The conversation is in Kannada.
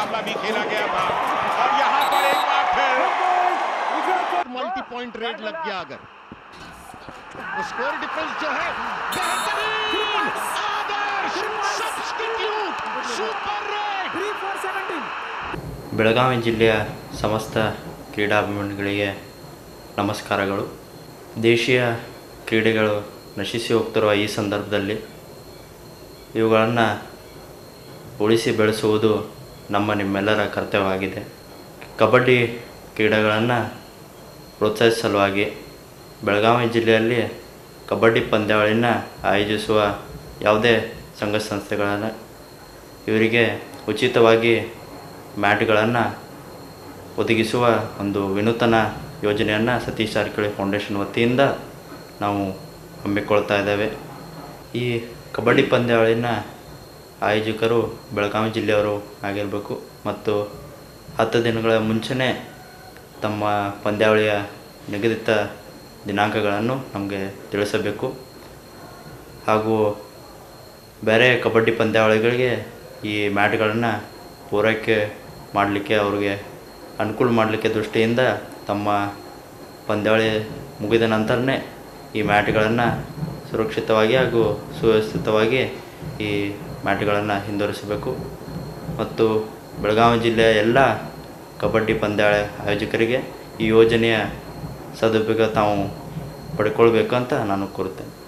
मुकाबला भी खेला गया था और यहाँ पर एक बार फिर मल्टी पॉइंट रेट लग गया अगर तो स्कोर डिफरेंस जो है बेहतरीन आदर्श सब्स्टिट्यूट सुपर रेट ಬೆಳಗಾವಿ ಜಿಲ್ಲೆಯ ಸಮಸ್ತ ಕ್ರೀಡಾಭಿಮಾನಿಗಳಿಗೆ ನಮಸ್ಕಾರಗಳು ದೇಶೀಯ ಕ್ರೀಡೆಗಳು ನಶಿಸಿ ಹೋಗ್ತಿರುವ ಈ ಸಂದರ್ಭದಲ್ಲಿ ಇವುಗಳನ್ನು ಉಳಿಸಿ ಬೆಳೆಸುವುದು ನಮ್ಮ ನಿಮ್ಮೆಲ್ಲರ ಕರ್ತವ್ಯವಾಗಿದೆ ಕಬಡ್ಡಿ ಕ್ರೀಡೆಗಳನ್ನು ಪ್ರೋತ್ಸಾಹಿಸುವ ಸಲುವಾಗಿ ಬೆಳಗಾವಿ ಜಿಲ್ಲೆಯಲ್ಲಿ ಕಬಡ್ಡಿ ಪಂದ್ಯಾವಳಿನ ಆಯೋಜಿಸುವ ಯಾವುದೇ ಸಂಘ ಸಂಸ್ಥೆಗಳನ್ನು ಇವರಿಗೆ ಉಚಿತವಾಗಿ ಮ್ಯಾಟ್ಗಳನ್ನು ಒದಗಿಸುವ ಒಂದು ವಿನೂತನ ಯೋಜನೆಯನ್ನು ಸತೀಶ್ ಜಾರಕಿಹೊಳಿ ಫೌಂಡೇಶನ್ ವತಿಯಿಂದ ನಾವು ಹಮ್ಮಿಕೊಳ್ತಾ ಇದ್ದೇವೆ ಈ ಕಬಡ್ಡಿ ಪಂದ್ಯಾವಳಿನ ಆಯೋಜಕರು ಬೆಳಗಾವಿ ಜಿಲ್ಲೆಯವರು ಆಗಿರಬೇಕು ಮತ್ತು ಹತ್ತು ದಿನಗಳ ಮುಂಚೆನೇ ತಮ್ಮ ಪಂದ್ಯಾವಳಿಯ ನಿಗದಿತ ದಿನಾಂಕಗಳನ್ನು ನಮಗೆ ತಿಳಿಸಬೇಕು ಹಾಗೂ ಬೇರೆ ಕಬಡ್ಡಿ ಪಂದ್ಯಾವಳಿಗಳಿಗೆ ಈ ಮ್ಯಾಟ್ಗಳನ್ನು ಪೂರೈಕೆ ಮಾಡಲಿಕ್ಕೆ ಅವ್ರಿಗೆ ಅನುಕೂಲ ಮಾಡಲಿಕ್ಕೆ ದೃಷ್ಟಿಯಿಂದ ತಮ್ಮ ಪಂದ್ಯಾವಳಿ ಮುಗಿದ ನಂತರನೇ ಈ ಮ್ಯಾಟ್ಗಳನ್ನು ಸುರಕ್ಷಿತವಾಗಿ ಹಾಗೂ ಸುವ್ಯವಸ್ಥಿತವಾಗಿ ಈ ಮ್ಯಾಟ್ಗಳನ್ನು ಹಿಂದಿರಿಸಬೇಕು ಮತ್ತು ಬೆಳಗಾವಿ ಜಿಲ್ಲೆಯ ಎಲ್ಲ ಕಬಡ್ಡಿ ಪಂದ್ಯಾವಳಿ ಆಯೋಜಕರಿಗೆ ಈ ಯೋಜನೆಯ ಸದುಪಯೋಗ ತಾವು ಪಡ್ಕೊಳ್ಬೇಕು ಅಂತ ನಾನು ಕೋರುತ್ತೇನೆ